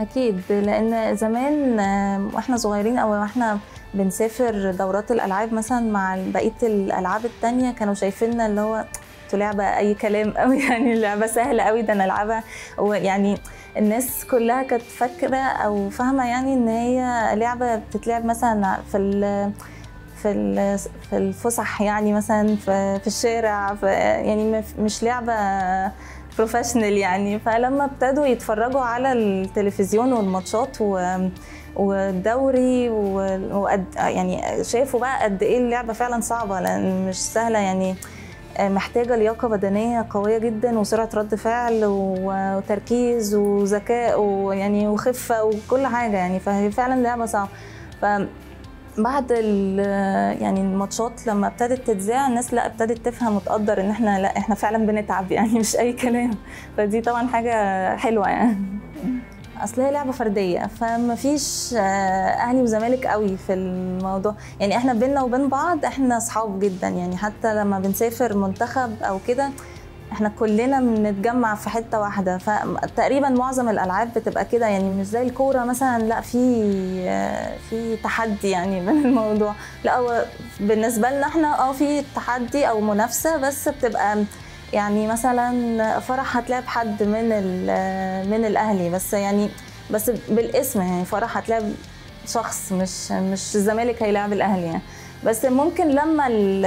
اكيد لان زمان آه، واحنا صغيرين او واحنا بنسافر دورات الالعاب مثلا مع بقيه الالعاب التانية كانوا شايفيننا اللي هو انتوا لعبه اي كلام قوي يعني لعبه سهله قوي ده انا العبها ويعني الناس كلها كانت فاكره او فاهمه يعني ان هي لعبه بتتلعب مثلا في ال في ال- في الفسح يعني مثلا في, في الشارع في يعني مف- مش لعبه بروفيشنال يعني فلما ابتدوا يتفرجوا على التلفزيون والماتشات و والدوري و- وقد يعني شافوا بقى قد ايه اللعبه فعلا صعبه لان مش سهله يعني محتاجه لياقه بدنيه قويه جدا وسرعه رد فعل و- وتركيز وذكاء ويعني وخفه وكل حاجه يعني فهي فعلا لعبه صعبه ف بعد ال- يعني الماتشات لما ابتدت تتذاع الناس لا ابتدت تفهم وتقدر ان احنا لا احنا فعلا بنتعب يعني مش اي كلام فدي طبعا حاجه حلوه يعني اصل هي لعبه فرديه فما فيش اهلي وزمالك قوي في الموضوع يعني احنا بينا وبين بعض احنا اصحاب جدا يعني حتى لما بنسافر منتخب او كده احنا كلنا بنتجمع في حته واحده فتقريبا معظم الالعاب بتبقى كده يعني مش زي الكوره مثلا لا في في تحدي يعني من الموضوع لا هو بالنسبه لنا احنا اه في تحدي او منافسه بس بتبقى يعني مثلا فرح هتلاعب حد من ال- من الاهلي بس يعني بس بالاسم يعني فرح هتلاعب شخص مش مش الزمالك هيلاعب الاهلي يعني بس ممكن لما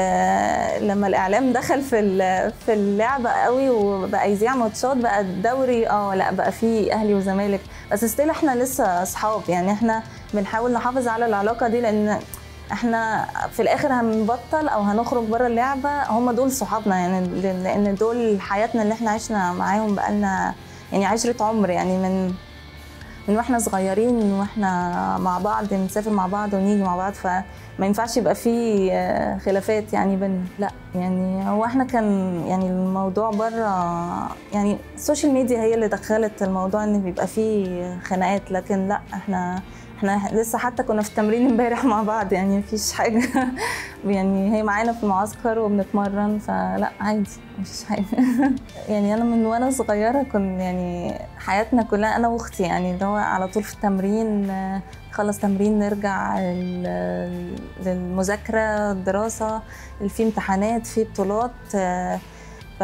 ال- لما الاعلام دخل في ال- في اللعبه قوي وبقى يذيع ماتشات بقى الدوري اه لا بقى فيه اهلي وزمالك بس ستيل احنا لسه اصحاب يعني احنا بنحاول نحافظ على العلاقه دي لان احنا في الاخر هنبطل او هنخرج بره اللعبه هم دول صحابنا يعني لان دول حياتنا اللي احنا عشنا معاهم بقالنا يعني عشره عمر يعني من من واحنا صغيرين واحنا مع بعض بنسافر مع بعض ونيجي مع بعض فما ينفعش يبقى في آه، خلافات يعني بين لا يعني هو احنا كان يعني الموضوع بره يعني السوشيال ميديا هي اللي دخلت الموضوع ان بيبقى فيه خناقات لكن لا احنا احنا لسه حتى كنا في التمرين امبارح مع بعض يعني مفيش حاجه يعني هي معانا في المعسكر وبنتمرن فلا عادي مفيش حاجه يعني انا من وانا صغيره كن يعني حياتنا كلها انا واختي يعني اللي هو على طول في التمرين آه، نخلص تمرين نرجع ال- للمذاكره الدراسه في امتحانات في بطولات آه، ف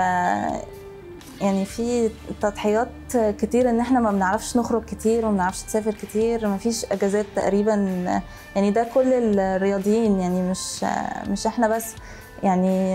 يعني في تضحيات كتير ان احنا ما بنعرفش نخرج كتير وما بنعرفش نسافر كتير ما فيش اجازات تقريبا يعني ده كل الرياضيين يعني مش مش احنا بس يعني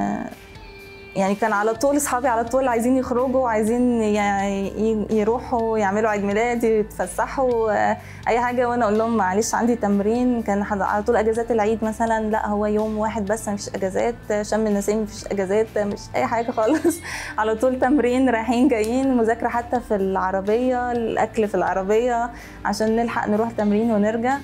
يعني كان على طول اصحابي على طول عايزين يخرجوا وعايزين ي- يروحوا يعملوا عيد ميلاد يتفسحوا اي حاجه وانا اقول لهم معلش عندي تمرين كان حد- على طول اجازات العيد مثلا لا هو يوم واحد بس مفيش اجازات شم النسيم مفيش اجازات مش اي حاجه خالص على طول تمرين رايحين جايين مذاكره حتى في العربيه الاكل في العربيه عشان نلحق نروح تمرين ونرجع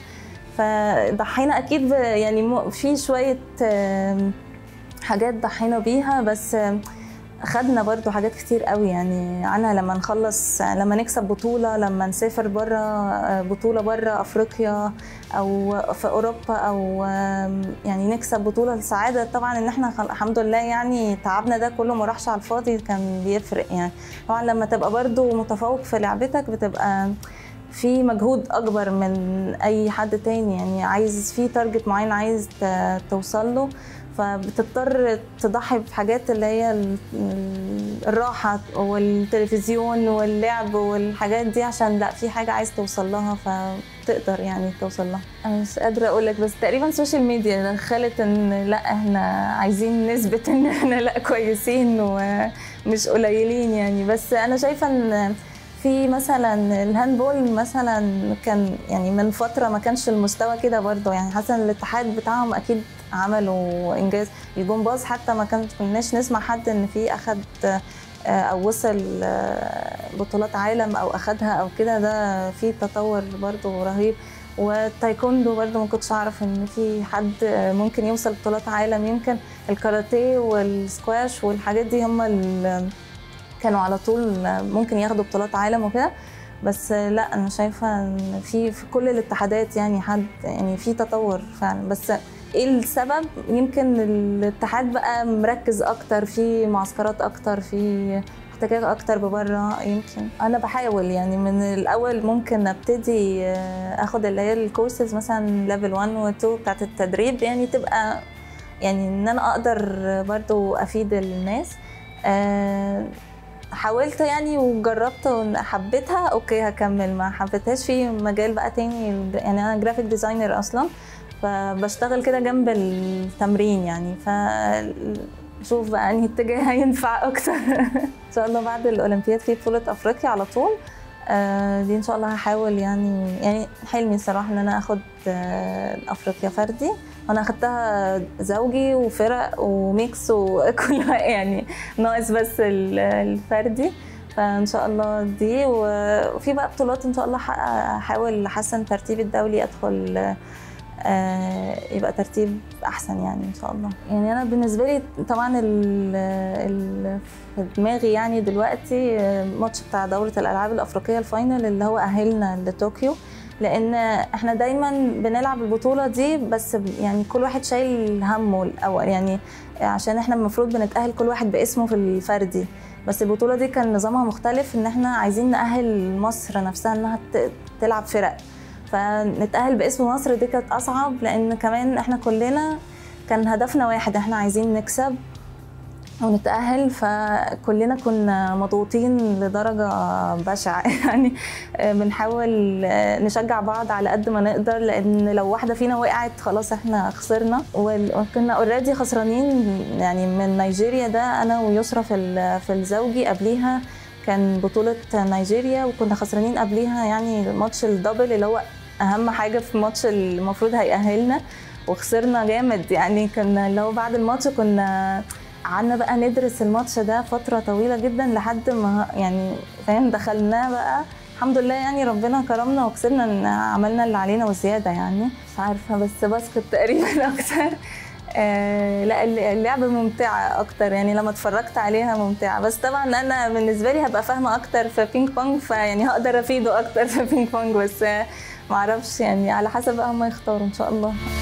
فضحينا اكيد ب- يعني م- في شويه آم، حاجات ضحينا بيها بس آم، خدنا برضو حاجات كتير قوي يعني عنها لما نخلص لما نكسب بطولة لما نسافر بره بطولة بره أفريقيا أو في أوروبا أو آم، يعني نكسب بطولة السعادة طبعا إن احنا خل- الحمد لله يعني تعبنا ده كله ما راحش على الفاضي كان بيفرق يعني طبعا لما تبقى برضو متفوق في لعبتك بتبقى في مجهود اكبر من اي حد تاني يعني عايز في تارجت معين عايز ت- توصل له فبتضطر تضحي بحاجات اللي هي ال- ال- الراحة والتلفزيون واللعب والحاجات دي عشان لا في حاجة عايز توصل لها فتقدر يعني توصل لها أنا مش قادرة أقول لك بس تقريبا السوشيال ميديا دخلت إن لا إحنا عايزين نثبت إن إحنا لا كويسين ومش قليلين يعني بس أنا شايفة إن في مثلا الهاندبول مثلا كان يعني من فتره ما كانش المستوى كده برضه يعني حاسه إن الاتحاد بتاعهم اكيد عملوا انجاز الجمباز حتى ما كان- كناش نسمع حد ان في اخد آه، او وصل آه، بطولات عالم او اخدها او كده ده في تطور برضه رهيب والتايكوندو برضه ما كنتش اعرف ان في حد آه، ممكن يوصل بطولات عالم يمكن الكاراتيه والسكواش والحاجات دي هم ال- كانوا على طول ممكن ياخدوا بطولات عالم وكده بس لا انا شايفه ان في في كل الاتحادات يعني حد يعني في تطور فعلا بس ايه السبب يمكن الاتحاد بقى مركز اكتر في معسكرات اكتر في احتكاك اكتر ببره يمكن انا بحاول يعني من الاول ممكن ابتدي آه، اخد اللي هي الكورسز مثلا ليفل 1 و 2 بتاعت التدريب يعني تبقى يعني ان انا اقدر برضو افيد الناس آه، حاولت يعني وجربت وحبيتها اوكي هكمل ما حبيتهاش في مجال بقى تاني يعني انا جرافيك ديزاينر اصلا فبشتغل كده جنب التمرين يعني ف شوف بقى انهي اتجاه هينفع اكتر ان شاء الله بعد الاولمبياد في بطوله افريقيا على طول آه، دي ان شاء الله هحاول يعني يعني حلمي الصراحه ان انا اخد آه، افريقيا فردي انا اخدتها زوجي وفرق وميكس وكل يعني ناقص بس ال- الفردي فان شاء الله دي و- وفي بقى بطولات ان شاء الله هحقق- هحاول احسن ترتيبي الدولي ادخل آه، يبقى ترتيب احسن يعني ان شاء الله يعني انا بالنسبه لي طبعا ال ال في دماغي يعني دلوقتي آه، ماتش بتاع دوره الالعاب الافريقيه الفاينل اللي هو اهلنا لطوكيو لان احنا دايما بنلعب البطوله دي بس يعني كل واحد شايل همه الاول يعني عشان احنا المفروض بنتاهل كل واحد باسمه في الفردي بس البطوله دي كان نظامها مختلف ان احنا عايزين نأهل مصر نفسها انها ت- تلعب فرق فنتأهل باسم مصر دي كانت أصعب لأن كمان إحنا كلنا كان هدفنا واحد إحنا عايزين نكسب ونتأهل فكلنا كنا مضغوطين لدرجة بشعة يعني بنحاول نشجع بعض على قد ما نقدر لأن لو واحدة فينا وقعت خلاص احنا خسرنا وكنا اوريدي خسرانين يعني من نيجيريا ده أنا ويسرا في ال- في الزوجي قبليها كان بطولة نيجيريا وكنا خسرانين قبليها يعني ماتش الدبل اللي هو أهم حاجة في ماتش المفروض هيأهلنا وخسرنا جامد يعني كنا اللي هو بعد الماتش كنا قعدنا بقى ندرس الماتش ده فترة طويلة جدا لحد ما يعني فاهم دخلناه بقى الحمد لله يعني ربنا كرمنا وكسبنا إن عملنا اللي علينا وزيادة يعني مش عارفة بس باسكت تقريبا أكتر آه لا اللعبة ممتعة أكتر يعني لما اتفرجت عليها ممتعة بس طبعا أنا بالنسبة لي هبقى فاهمة أكتر في بينج بونج فيعني هقدر أفيده أكتر في بينج بونج بس آه معرفش يعني على حسب بقى هما يختاروا إن شاء الله